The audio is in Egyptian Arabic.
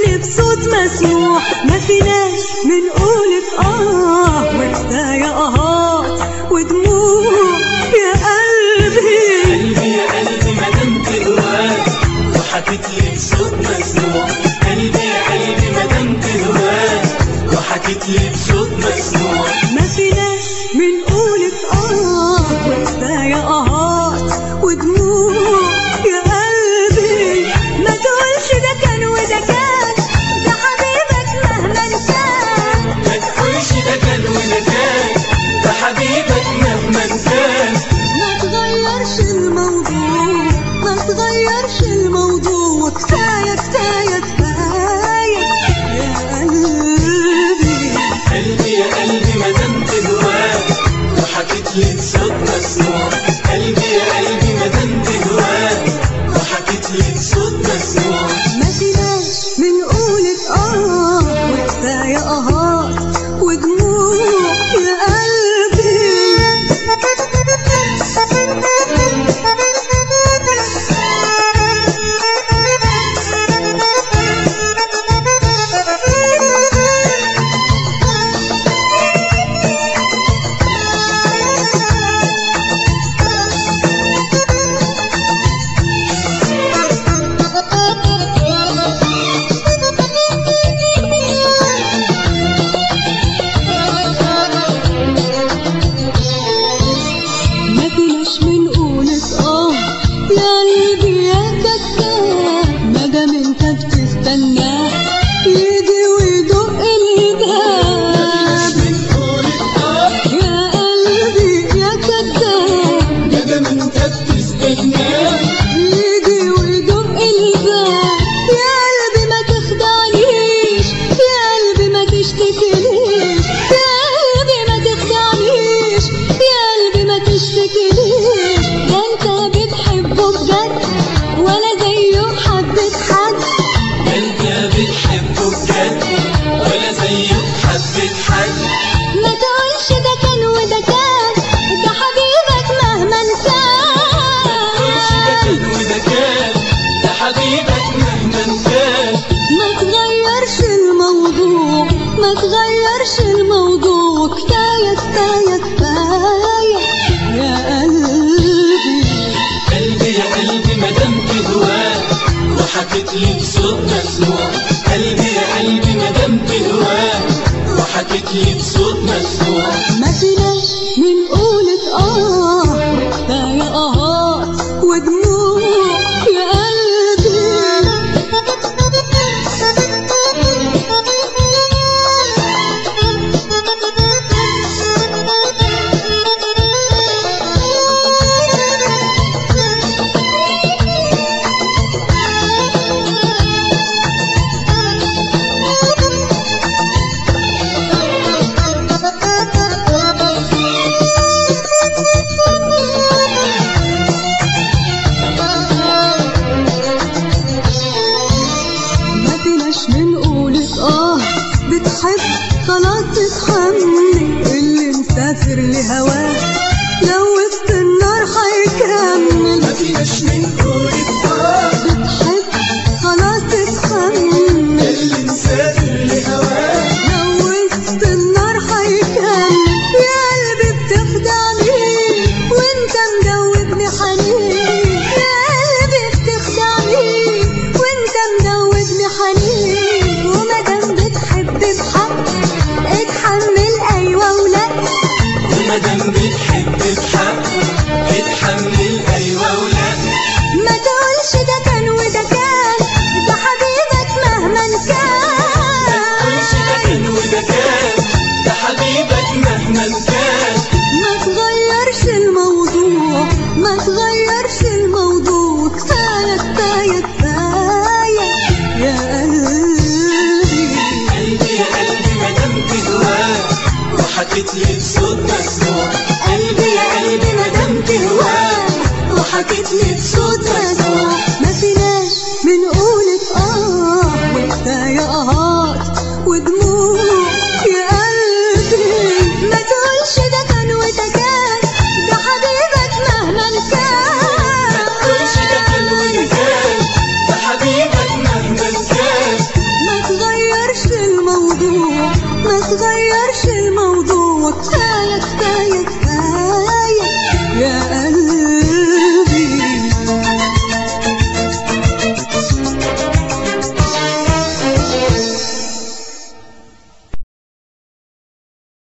تغني بصوت مسموع ما فيناش من قولة اه وكفاية اهات ودموع يا قلبي قلبي يا قلبي ما دام تهواك وحكيت لي بصوت مسموع قلبي يا قلبي ما دام تهواك وحكيت لي بصوت مسموع ما فيناش من قولة اه وكفاية اهات ودموع يا قلبي ما تقولش ده كان وده كان ده حبيبك مهما كان ما تقولش ده كان وده كان ده حبيبك مهما كان ما تغيرش الموضوع ما تغيرش الموضوع كفاية كفاية كفاية يا قلبي قلبي يا قلبي ما دام تهواك وحكيت لي بصوت مسموع قلبي يا قلبي ما دام تهواك وحكيت لي بصوت مسموع ما فيناش من قولة اه وكفاية اهات ودموع يا ما فيناش من قولة اه يا قلبي يا كذاب ما دام انت بتستناه يجي ويدق الباب من قولة آه يا قلبي يا كذاب ما دام انت بتستناه يجي ويدق الباب يا قلبي ما تخدعنيش يا قلبي ما تشتكيليش يا قلبي ما تخدعنيش يا قلبي ما تشتكيليش ده انت بتحبه بجد ولا زيه حبة حد انت بتحبه بجد ولا زيه حبة حد ما تقولش ده كان وده كان ده حبيبك مهما قولش ده كان كان وده كان ده حبيبك مهما كان ما تغيرش الموضوع ما تغيرش الموضوع كفاية كفاية كفاية يا قلبي قلبي يا قلبي ما دام تهواك وحكيت لي بصوت مسموع قلبي يا قلبي ما دام تهواك وحكيت لي بصوت مسموع ما فيناش من قولة اه كفاية اهات ودموع يا ما فيناش من قولة اه بتحب خلاص تتحمل اللي مسافر لهواه لو وسط النار ما هيكمل فيناش من قولة